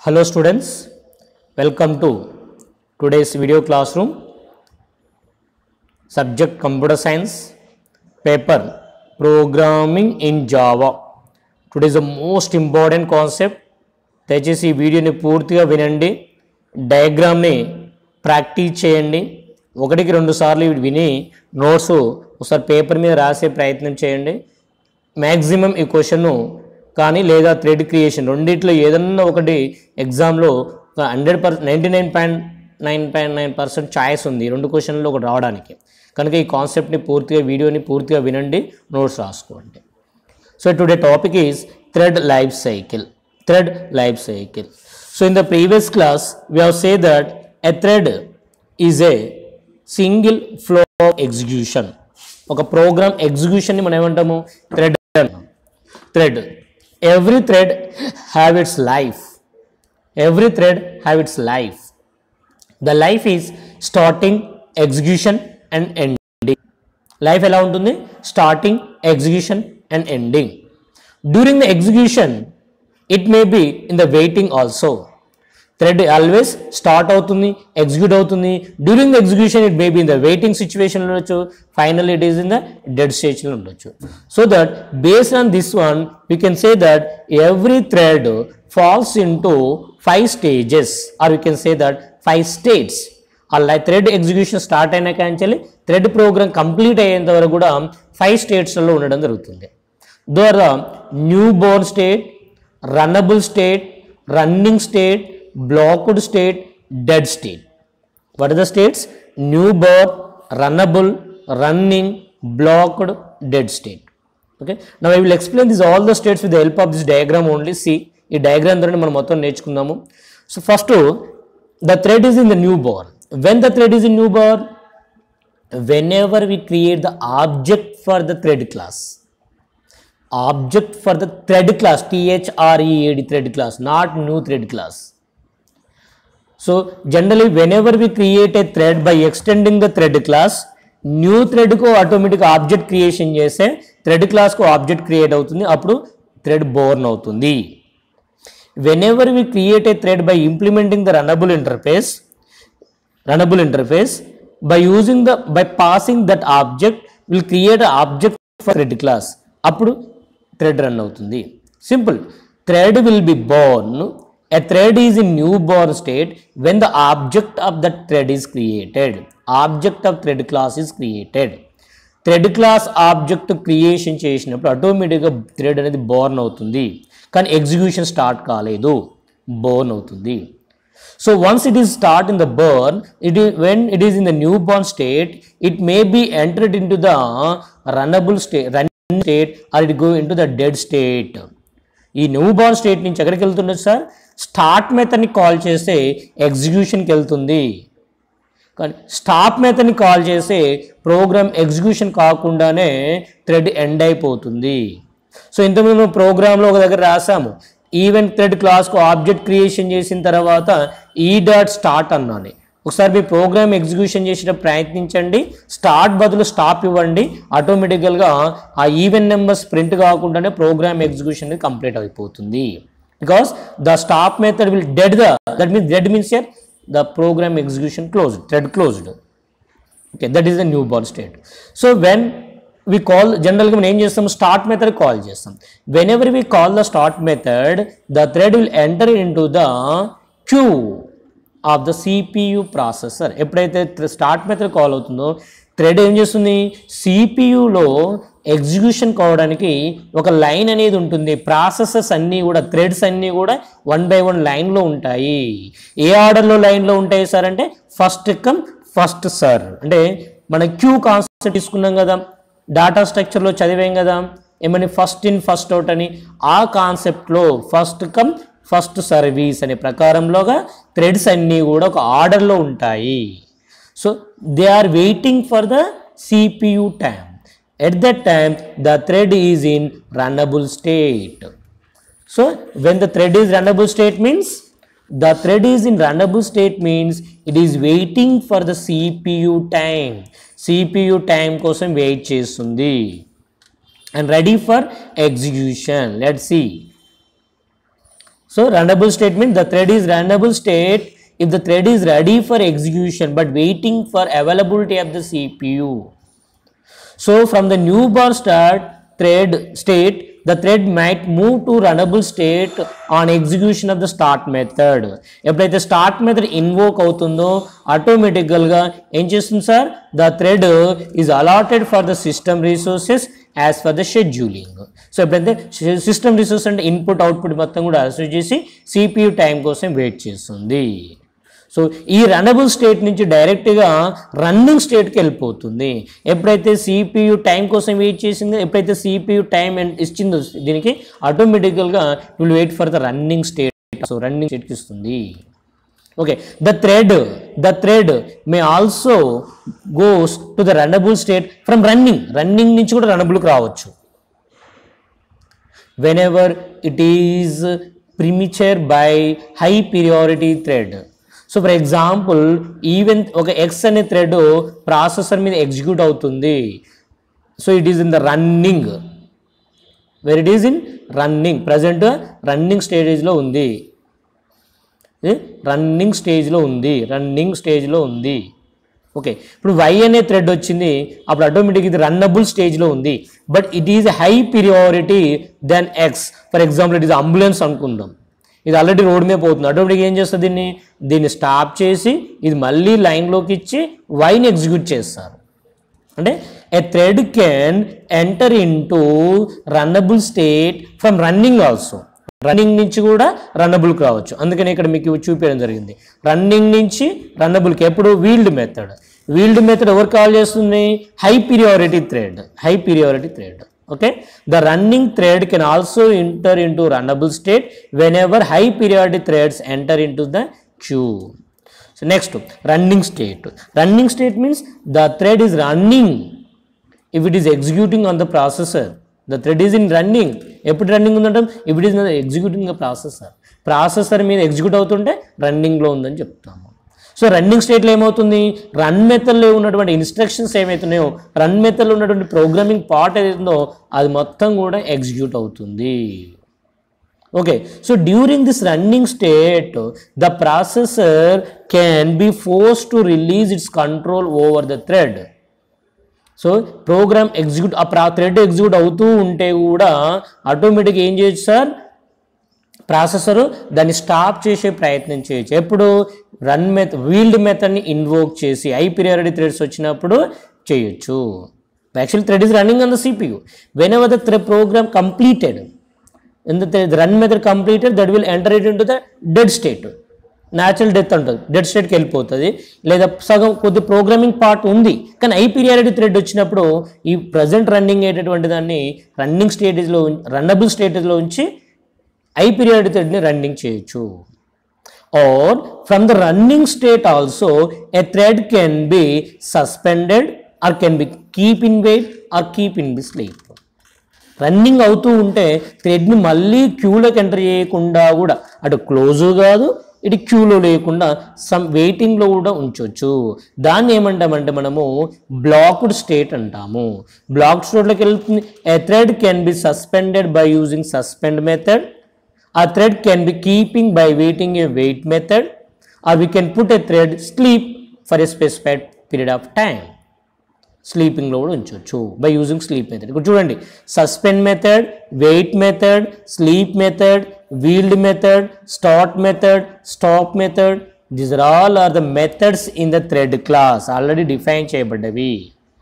Hello students, welcome to today's video classroom. Subject Computer Science, paper Programming in Java. Today is the most important concept. దయచేసి ఈ వీడియోని పూర్తిగా వినండి డయాగ్రామ్ని practice చేయండి ఒకటికి రెండు సార్లు ఇవి విని నోట్స్ ఒకసారి పేపర్ మీద రాసే ప్రయత్నం చేయండి మ్యాక్సిమం ఈ క్వశ్చన్ను కానీ లేదా థ్రెడ్ క్రియేషన్ రెండిట్లో ఏదన్నా ఒకటి ఎగ్జామ్లో hundred percent ninety nine point nine point nine percent choice ఉంది ఈ రెండు క్వశ్చన్లో ఒకటి రావడానికి కనుక ఈ కాన్సెప్ట్ని పూర్తిగా వీడియోని పూర్తిగా వినండి నోట్స్ రాసుకోండి so today topic is thread life cycle thread life cycle so in the previous class we have say that a thread is a single flow of execution ఒక ప్రోగ్రామ్ ఎగ్జిక్యూషన్ని మనం ఏమంటాము thread thread every thread have its life every thread have its life the life is starting execution and ending life ఎలా ఉంటుంది starting execution and ending during the execution it may be in the waiting also thread always start అవుతుంది execute అవుతుంది during the execution it may be in the waiting situation ఉండొచ్చు final it is in the dead స్టేజ్లో ఉండొచ్చు so that based on this one we can say that every thread falls into five stages or we can say that five states అలా thread execution start అయినా కానీ thread programme complete అయ్యేంత వరకు కూడా five స్టేట్స్లలో ఉండడం జరుగుతుంది though are the new born state runnable state running state blocked state dead state what are the states new born runnable running blocked dead state okay నా I will explain this all the states with help of this diagram only see ఈ diagram ద్వారా మనం మొత్తం నేర్చుకుందాము so first the thread is in the new born when the thread is in new born whenever we create the object for the thread class object for the thread class t h r e a d thread class not new thread class so generally whenever we create a thread by extending the thread class new థ్రెడ్కు automatic object creation చేస్తే thread క్లాస్కు object create అవుతుంది అప్పుడు thread born అవుతుంది whenever we create a thread by implementing the runnable interface runnable interface by using the by passing that object will create an object for thread class అప్పుడు thread run అవుతుంది simple thread will be born a thread is in new born state when the object of that thread is created object of thread class is created thread class object creation చేసినప్పుడు ఆటోమేటిక్గా thread అనేది born అవుతుంది కానీ execution start కాలేదు born అవుతుంది so once it is start in the born it ఈ when it is in the new born state it may be entered into the runnable state run state or it go into the dead state ఈ new born state నుంచి ఎక్కడికి వెళ్తుండదు sir start మెథడ్ని call చేస్తే ఎగ్జిక్యూషన్కి వెళ్తుంది కానీ stop మెథడ్ని కాల్ చేస్తే ప్రోగ్రామ్ ఎగ్జిక్యూషన్ కాకుండానే థ్రెడ్ ఎండ్ అయిపోతుంది సో ఇంతకుముందు మనం ప్రోగ్రాంలో ఒక దగ్గర రాసాము ఈవెంట్ థ్రెడ్ క్లాస్కు ఆబ్జెక్ట్ క్రియేషన్ చేసిన తర్వాత ఈ డాట్ స్టార్ట్ అన్నాను ఒకసారి మీ ప్రోగ్రామ్ ఎగ్జిక్యూషన్ చేసిన ప్రయత్నించండి స్టార్ట్ బదులు స్టాప్ ఇవ్వండి ఆటోమేటికల్గా ఆ ఈవెన్ నెంబర్స్ ప్రింట్ కాకుండానే ప్రోగ్రామ్ ఎగ్జిక్యూషన్ కంప్లీట్ అయిపోతుంది because the stop method will dead the that means dead means your the program execution closed thread closed okay that is the new born state so when we call జనరల్గా మనం ఏం చేస్తాం start method call చేస్తాం whenever we call the start method the thread will enter into the queue of the CPU processor ఎప్పుడైతే start method call అవుతుందో thread ఏం చేస్తుంది సిపియులో execution కావడానికి ఒక లైన్ అనేది ఉంటుంది ప్రాసెసెస్ అన్నీ కూడా థ్రెడ్స్ అన్నీ కూడా వన్ బై వన్ లైన్లో ఉంటాయి ఏ ఆర్డర్లో లైన్లో ఉంటాయి సార్ అంటే ఫస్ట్ కమ్ ఫస్ట్ సర్ అంటే మన క్యూ కాన్సెప్ట్ తీసుకున్నాం కదా డాటా స్ట్రక్చర్లో చదివాం కదా ఏమని ఫస్ట్ ఇన్ ఫస్ట్ అవుట్ అని ఆ కాన్సెప్ట్లో ఫస్ట్ కమ్ ఫస్ట్ సర్వీస్ అనే ప్రకారంలోగా థ్రెడ్స్ అన్నీ కూడా ఒక ఆర్డర్లో ఉంటాయి so they are waiting for the CPU time at that time the thread is in runnable state so when the thread is runnable state means the thread is in runnable state means it is waiting for the CPU time CPU time కోసం wait చేస్తుంది and ready for execution let see So runnable state means the thread is runnable state if the thread is ready for execution but waiting for availability of the CPU. So from the newborn start thread state, the thread might move to runnable state on execution of the start method. ఎప్పుడైతే start method invoke అవుతుందో ఆటోమేటికల్గా ఏం చేస్తుంది sir the thread is allotted for the system resources as for the scheduling so ఎప్పుడైతే system resource అంటే input output మొత్తం కూడా associate చేసి సిపియు టైం కోసం వెయిట్ చేస్తుంది సో ఈ రన్నబుల్ స్టేట్ నుంచి డైరెక్ట్గా రన్నింగ్ స్టేట్కి వెళ్ళిపోతుంది ఎప్పుడైతే సిపియు టైం కోసం వెయిట్ చేసిందో ఎప్పుడైతే సిపియు టైం ఇచ్చిందో దీనికి ఆటోమేటికల్గా will wait for the running state so running స్టేట్కి ఇస్తుంది okay the thread the thread may also goes to the runnable state from running running నుంచి కూడా రన్నబుల్కి రావచ్చు whenever it is premature by high priority thread so for example even ఒక X అనే thread processor మీద execute అవుతుంది so it is in the running where it is in running present running స్టేజెస్లో ఉంది running స్టేజ్లో ఉంది రన్నింగ్ స్టేజ్లో ఉంది ఓకే ఇప్పుడు వై అనే థ్రెడ్ వచ్చింది అప్పుడు ఆటోమేటిక్ ఇది రన్నబుల్ స్టేజ్లో ఉంది but it is high priority then X for example it is ambulance అనుకుందాం ఇది ఆల్రెడీ రోడ్ మీద పోతుంది ఆటోమేటిక్ ఏం చేస్తుంది దీన్ని దీన్ని స్టాప్ చేసి ఇది మళ్ళీ లైన్లోకి ఇచ్చి వైని ఎగ్జిక్యూట్ చేస్తారు అంటే a thread can enter into runnable state from running also running నుంచి కూడా రన్నబుల్కి రావచ్చు అందుకని ఇక్కడ మీకు చూపించడం జరిగింది రన్నింగ్ నుంచి రన్నబుల్కి ఎప్పుడు వీల్డ్ మెథడ్ వీల్డ్ మెథడ్ ఎవరు కాల్ చేస్తుంది high priority thread high priority thread okay the running thread can also enter into runnable state whenever high priority threads enter into the queue so next running state running state means the thread is running if it is executing on the processor the thread is in running ఎప్పుడు running ఉందంటాం if it is executing the processor processor మీద execute అవుతుంటే రన్నింగ్లో ఉందని చెప్తాము so running స్టేట్లో ఏమవుతుంది run మెథడ్లో ఉన్నటువంటి ఇన్స్ట్రక్షన్స్ ఏమవుతున్నాయో రన్ మెథడ్లో ఉన్నటువంటి ప్రోగ్రామింగ్ పార్ట్ ఏదైతుందో అది మొత్తం కూడా ఎగ్జిక్యూట్ అవుతుంది okay so during this running state the processor can be forced to release its control over the thread so program execute ఆ ప్రా థ్రెడ్ ఎగ్జిక్యూట్ అవుతూ ఉంటే కూడా ఆటోమేటిక్ ఏం చేయొచ్చు సార్ ప్రాసెసర్ దాన్ని స్టాప్ చేసే ప్రయత్నం చేయొచ్చు ఎప్పుడు రన్ మెథడ్ వీల్డ్ మెథడ్ని ఇన్వోక్ చేసి ఐ పీరియారిటీ థ్రెడ్స్ వచ్చినప్పుడు చేయొచ్చు actual thread is running on the CPU whenever the thread program completed in the run method completed that will enter it into the dead state natural death ఉంటుంది dead స్టేట్కి వెళ్ళిపోతుంది లేదా సగం కొద్ది programming part ఉంది కానీ I priority thread వచ్చినప్పుడు ఈ ప్రజెంట్ రన్నింగ్ అయ్యేటటువంటి దాన్ని రన్నింగ్ స్టేటేజ్లో రన్నబుల్ స్టేటేజ్లో ఉంచి ఐ పీరియారిటీ థ్రెడ్ని రన్నింగ్ చేయొచ్చు or from the running state also a thread can be suspended or can be keep in wait or keep in be sleep running అవుతూ ఉంటే థ్రెడ్ని మళ్ళీ క్యూలోకి ఎంటర్ చేయకుండా కూడా అటు క్లోజు కాదు ఇటు క్యూలో లేకుండా సమ్ వెయిటింగ్లో కూడా ఉంచవచ్చు దాన్ని ఏమంటామంటే మనము బ్లాక్డ్ స్టేట్ అంటాము బ్లాక్డ్ స్టేట్లోకి వెళ్తుంది a thread can be suspended by using suspend method a thread can be keeping by waiting a wait method or we can put a thread sleep for a specified period of time స్లీపింగ్లో కూడా ఉంచవచ్చు by using sleep method ఇక్కడ చూడండి suspend method wait method sleep method yield method start method stop method these are all are the methods in the thread class already define చేయబడ్డవి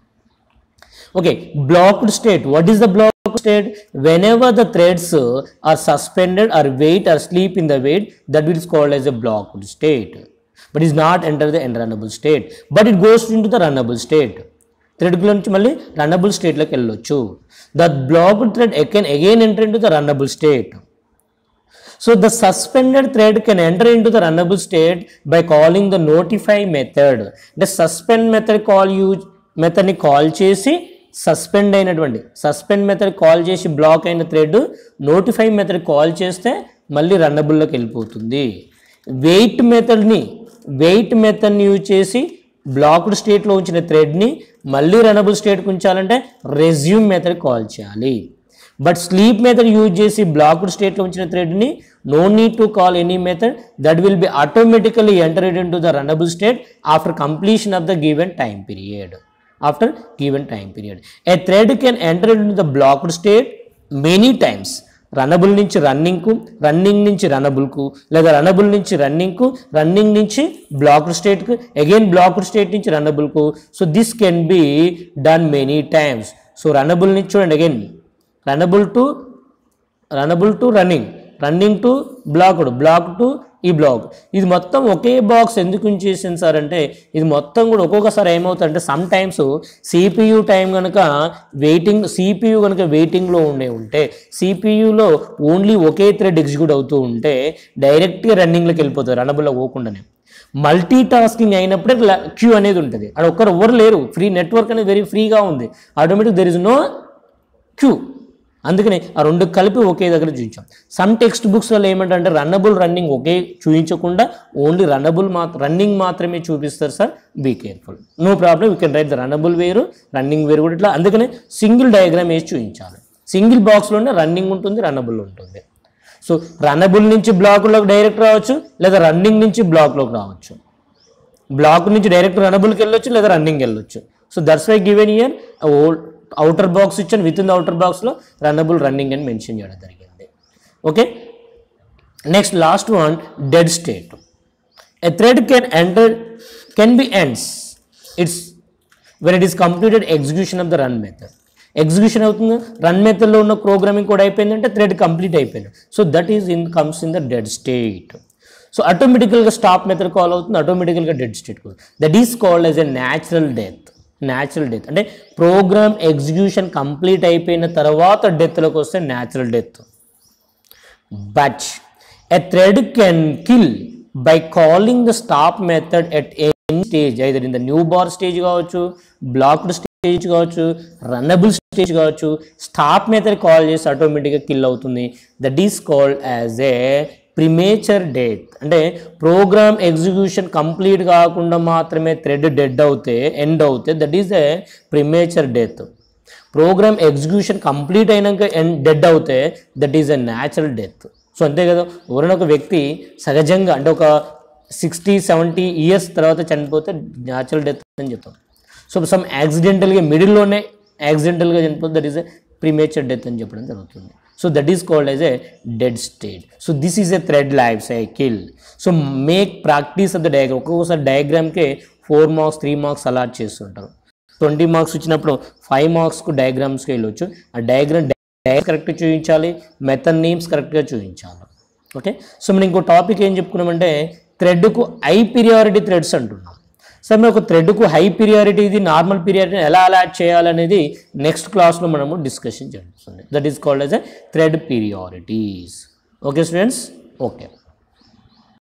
okay blocked state what is the block state whenever the threads are suspended or wait or sleep in the wait that will called as a blocked state but is not enter the runnable state but it goes into the runnable state థ్రెడ్లో నుంచి మళ్ళీ runnable స్టేట్లోకి వెళ్ళొచ్చు the blocked thread can again enter into the runnable state So the suspended thread can enter into the runnable state by calling the notify method. The suspend method call use method ని call చేసి suspend అయినటువంటి suspend method call చేసి block అయిన thread notify method call చేస్తే మళ్ళీ రన్నబుల్లోకి వెళ్ళిపోతుంది wait మెథడ్ని వెయిట్ మెథడ్ని యూజ్ చేసి బ్లాక్డ్ స్టేట్లో ఉంచిన థ్రెడ్ని మళ్ళీ రన్నబుల్ స్టేట్కి ఉంచాలంటే రెజ్యూమ్ మెథడ్ కాల్ చేయాలి బట్ స్లీప్ మెథడ్ యూజ్ చేసి బ్లాక్డ్ స్టేట్లో ఉంచిన థ్రెడ్ని no need to call any method that will be automatically entered into the runnable state after completion of the given time period after given time period a thread can enter in the blocked state many times runnable నుంచి రన్నింగ్కు running నుంచి రన్నబుల్కు లేదా runnable నుంచి రన్నింగ్కు running నుంచి blocked స్టేట్కు again blocked state నుంచి రన్నబుల్కు so this can be done many times so runnable నుంచి చూడండి again runnable to runnable to running running to blocked block to ఈ బ్లాక్ ఇది మొత్తం ఒకే బాక్స్ ఎందుకు చేసింది సార్ అంటే ఇది మొత్తం కూడా ఒక్కొక్కసారి ఏమవుతుందంటే సమ్ టైమ్స్ సిపియు టైం కనుక వెయిటింగ్ సిపియు కనుక వెయిటింగ్లో ఉండే ఉంటే సిపియులో ఓన్లీ ఒకే థ్రెడ్ ఎగ్జిక్యూట్ అవుతూ ఉంటే డైరెక్ట్గా రన్నింగ్లోకి వెళ్ళిపోతుంది రన్నబుల్లో పోకుండానే మల్టీ టాస్కింగ్ అయినప్పుడే క్యూ అనేది ఉంటుంది అక్కడ ఒక్కరు ఎవరు లేరు ఫ్రీ నెట్వర్క్ అనేది వెరీ ఫ్రీగా ఉంది automatic there is no queue అందుకని ఆ రెండు కలిపి ఒకే దగ్గర చూపించాం సమ్ టెక్స్ట్ బుక్స్లలో ఏమంటే రన్నబుల్ రన్నింగ్ ఒకే చూపించకుండా ఓన్లీ రన్నబుల్ మాత్రం రన్నింగ్ మాత్రమే చూపిస్తారు sir be careful no problem you can write the runnable వేరు రన్నింగ్ వేరు కూడా ఇట్లా అందుకనే సింగిల్ డయాగ్రామ్ వేసి చూపించాలి సింగిల్ బాక్స్లోనే రన్నింగ్ ఉంటుంది రన్నబుల్ ఉంటుంది సో రన్నబుల్ నుంచి బ్లాక్లోకి డైరెక్ట్ రావచ్చు లేదా రన్నింగ్ నుంచి బ్లాక్లోకి రావచ్చు బ్లాక్ నుంచి డైరెక్ట్ రన్నబుల్కి వెళ్ళొచ్చు లేదా రన్నింగ్ వెళ్ళొచ్చు so that's why given here outer box ఇచ్చాను విత్ ఇన్ ద అవుటర్ బాక్స్లో రన్నబుల్ రన్నింగ్ అని మెన్షన్ చేయడం జరిగింది okay next last one dead state a thread can enter can be ends it's when it is completed execution of the run method execution అవుతుంది run మెథడ్లో ఉన్న programming కూడా అయిపోయిందంటే thread complete అయిపోయింది so that is in comes in the dead state so ఆటోమేటికల్గా stop method call అవుతుంది ఆటోమేటికల్గా dead state that is called as a natural death natural death అంటే ప్రోగ్రామ్ ఎగ్జిక్యూషన్ కంప్లీట్ అయిపోయిన తర్వాత డెత్లోకి వస్తే natural death but a thread can kill by calling the stop method at any stage either in the new bar stage కావచ్చు blocked stage కావచ్చు runnable stage కావచ్చు stop method call చేసి ఆటోమేటిక్గా kill అవుతుంది that is called as a premature death అంటే program execution complete కాకుండా మాత్రమే thread dead అవుతే ఎండ్ అవుతే that is a premature death program execution complete అయినాక డెడ్ అవుతే that is a natural death so అంతే కదా ఎవరైనా ఒక వ్యక్తి సహజంగా అంటే ఒక సిక్స్టీ సెవెంటీ ఇయర్స్ తర్వాత చనిపోతే న్యాచురల్ డెత్ అని చెప్తాం సో సమ్ యాక్సిడెంటల్గా మిడిల్లోనే యాక్సిడెంటల్గా చనిపోతే that is a premature death అని చెప్పడం జరుగుతుంది so that is called as a dead state so this is a thread life cycle so make practice of the diagram ఒక్కొక్కసారి డయాగ్రామ్కే four marks three marks allot చేస్తుంటారు twenty marks ఇచ్చినప్పుడు five మార్క్స్కు డయాగ్రామ్స్కి వెళ్ళొచ్చు ఆ డయాగ్రామ్ డయాగ్రామ్ కరెక్ట్గా చూపించాలి మెథడ్ నేమ్స్ కరెక్ట్గా చూపించాలి ఓకే సో మనం ఇంకో టాపిక్ ఏం చెప్పుకున్నామంటే థ్రెడ్కు హై పీరియారిటీ థ్రెడ్స్ అంటున్నాం సో మనం ఒక థ్రెడ్కు హై పీరియారిటీ ఇది నార్మల్ పీరియారిటీ ఎలా అలాట్ చేయాలనేది నెక్స్ట్ క్లాస్లో మనము డిస్కషన్ జరుగుతుంది that is called as a thread priorities okay students okay